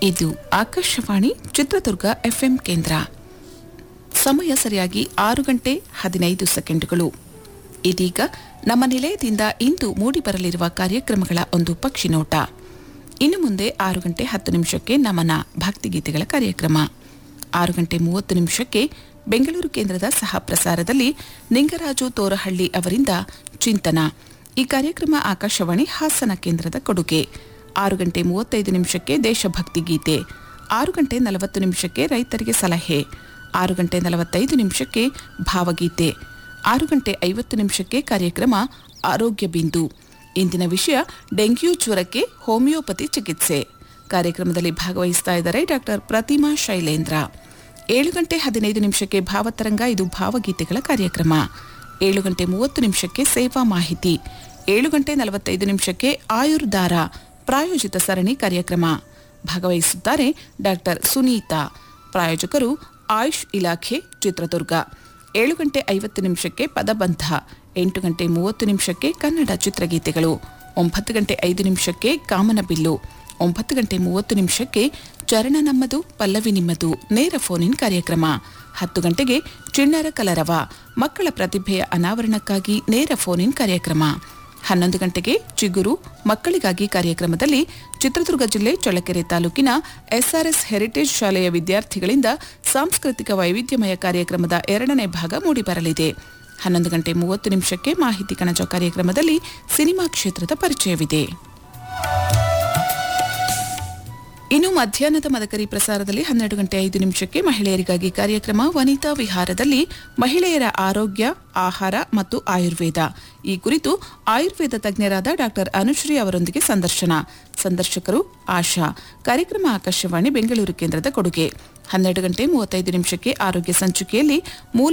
ಇದು ಆಕಾಶವಾಣಿ ಚಿತ್ರದುರ್ಗ ಎಫ್ಎಂ ಕೇಂದ್ರ ಸಮಯ ಸರಿಯಾಗಿ ಆರು ಗಂಟೆ ಹದಿನೈದು ಸೆಕೆಂಡುಗಳು ಇದೀಗ ನಮ್ಮ ನಿಲಯದಿಂದ ಇಂದು ಮೂಡಿಬರಲಿರುವ ಕಾರ್ಯಕ್ರಮಗಳ ಒಂದು ಪಕ್ಷಿ ನೋಟ ಇನ್ನು ಮುಂದೆ ಆರು ಗಂಟೆ ಹತ್ತು ನಿಮಿಷಕ್ಕೆ ನಮನ ಭಕ್ತಿಗೀತೆಗಳ ಕಾರ್ಯಕ್ರಮ ಆರು ಗಂಟೆ ಮೂವತ್ತು ನಿಮಿಷಕ್ಕೆ ಬೆಂಗಳೂರು ಕೇಂದ್ರದ ಸಹ ಪ್ರಸಾರದಲ್ಲಿ ನಿಂಗರಾಜು ತೋರಹಳ್ಳಿ ಅವರಿಂದ ಚಿಂತನ ಈ ಕಾರ್ಯಕ್ರಮ ಆಕಾಶವಾಣಿ ಹಾಸನ ಕೇಂದ್ರದ ಕೊಡುಗೆ ಆರು ಗಂಟೆ ಮೂವತ್ತೈದು ನಿಮಿಷಕ್ಕೆ ದೇಶಭಕ್ತಿ ಗೀತೆ ಆರು ಗಂಟೆ ನಲವತ್ತು ನಿಮಿಷಕ್ಕೆ ರೈತರಿಗೆ ಸಲಹೆ ಆರು ಗಂಟೆ ನಲವತ್ತೈದು ನಿಮಿಷಕ್ಕೆ ಭಾವಗೀತೆ ಆರು ಗಂಟೆ ಐವತ್ತು ನಿಮಿಷಕ್ಕೆ ಕಾರ್ಯಕ್ರಮ ಆರೋಗ್ಯ ಬಿಂದು ಇಂದಿನ ವಿಷಯ ಡೆಂಗ್ಯೂ ಜ್ವರಕ್ಕೆ ಹೋಮಿಯೋಪತಿ ಚಿಕಿತ್ಸೆ ಕಾರ್ಯಕ್ರಮದಲ್ಲಿ ಭಾಗವಹಿಸ್ತಾ ಇದ್ದಾರೆ ಡಾಕ್ಟರ್ ಪ್ರತಿಮಾ ಶೈಲೇಂದ್ರ ಏಳು ಗಂಟೆ ಹದಿನೈದು ನಿಮಿಷಕ್ಕೆ ಭಾವತರಂಗ ಇದು ಭಾವಗೀತೆಗಳ ಕಾರ್ಯಕ್ರಮ ಏಳು ಗಂಟೆ ಮೂವತ್ತು ನಿಮಿಷಕ್ಕೆ ಸೇವಾ ಮಾಹಿತಿ ಏಳು ಗಂಟೆ ನಲವತ್ತೈದು ನಿಮಿಷಕ್ಕೆ ಆಯುರ್ದಾರ ಪ್ರಾಯೋಜಿತ ಸರಣಿ ಕಾರ್ಯಕ್ರಮ ಭಾಗವಹಿಸುತ್ತಾರೆ ಡಾಕ್ಟರ್ ಸುನೀತಾ ಪ್ರಾಯೋಜಕರು ಆಯುಷ್ ಇಲಾಖೆ ಚಿತ್ರದುರ್ಗ ಏಳು ಗಂಟೆ ಐವತ್ತು ನಿಮಿಷಕ್ಕೆ ಪದಬಂಧ ಎಂಟು ಗಂಟೆ ಮೂವತ್ತು ನಿಮಿಷಕ್ಕೆ ಕನ್ನಡ ಚಿತ್ರಗೀತೆಗಳು ಒಂಬತ್ತು ಗಂಟೆ ಐದು ನಿಮಿಷಕ್ಕೆ ಕಾಮನಬಿಲ್ಲು ಒಂಬತ್ತು ಗಂಟೆ ಮೂವತ್ತು ನಿಮಿಷಕ್ಕೆ ಚರಣ ನಮ್ಮದು ಪಲ್ಲವಿ ನಿಮ್ಮದು ನೇರ ಫೋನ್ ಇನ್ ಕಾರ್ಯಕ್ರಮ ಹತ್ತು ಗಂಟೆಗೆ ಚಿಣ್ಣರ ಕಲರವ ಮಕ್ಕಳ ಪ್ರತಿಭೆಯ ಅನಾವರಣಕ್ಕಾಗಿ ನೇರ ಫೋನ್ ಇನ್ ಕಾರ್ಯಕ್ರಮ ಹನ್ನೊಂದು ಗಂಟೆಗೆ ಚಿಗುರು ಮಕ್ಕಳಿಗಾಗಿ ಕಾರ್ಯಕ್ರಮದಲ್ಲಿ ಚಿತ್ರದುರ್ಗ ಜಿಲ್ಲೆ ಚಳ್ಳಕೆರೆ ತಾಲೂಕಿನ ಎಸ್ಆರ್ಎಸ್ ಹೆರಿಟೇಜ್ ಶಾಲೆಯ ವಿದ್ಯಾರ್ಥಿಗಳಿಂದ ಸಾಂಸ್ಕೃತಿಕ ವೈವಿಧ್ಯಮಯ ಕಾರ್ಯಕ್ರಮದ ಎರಡನೇ ಭಾಗ ಮೂಡಿಬರಲಿದೆ ಹನ್ನೊಂದು ಗಂಟೆ ಮೂವತ್ತು ನಿಮಿಷಕ್ಕೆ ಮಾಹಿತಿ ಕಣಜ ಕಾರ್ಯಕ್ರಮದಲ್ಲಿ ಸಿನಿಮಾ ಕ್ಷೇತ್ರದ ಪರಿಚಯವಿದೆ ಇನ್ನು ಮಧ್ಯಾಹ್ನದ ಮದಕರಿ ಪ್ರಸಾರದಲ್ಲಿ ಹನ್ನೆರಡು ಗಂಟೆ ಐದು ನಿಮಿಷಕ್ಕೆ ಮಹಿಳೆಯರಿಗಾಗಿ ಕಾರ್ಯಕ್ರಮ ವನಿತಾ ವಿಹಾರದಲ್ಲಿ ಮಹಿಳೆಯರ ಆರೋಗ್ಯ ಆಹಾರ ಮತ್ತು ಆಯುರ್ವೇದ ಈ ಕುರಿತು ಆಯುರ್ವೇದ ತಜ್ಞರಾದ ಡಾಕ್ಟರ್ ಅನುಶ್ರೀ ಅವರೊಂದಿಗೆ ಸಂದರ್ಶನ ಸಂದರ್ಶಕರು ಆಶಾ ಕಾರ್ಯಕ್ರಮ ಆಕಾಶವಾಣಿ ಬೆಂಗಳೂರು ಕೇಂದ್ರದ ಕೊಡುಗೆ ಹನ್ನೆರಡು ಗಂಟೆ ಮೂವತ್ತೈದು ನಿಮಿಷಕ್ಕೆ ಆರೋಗ್ಯ ಸಂಚಿಕೆಯಲ್ಲಿ ಮೂಲ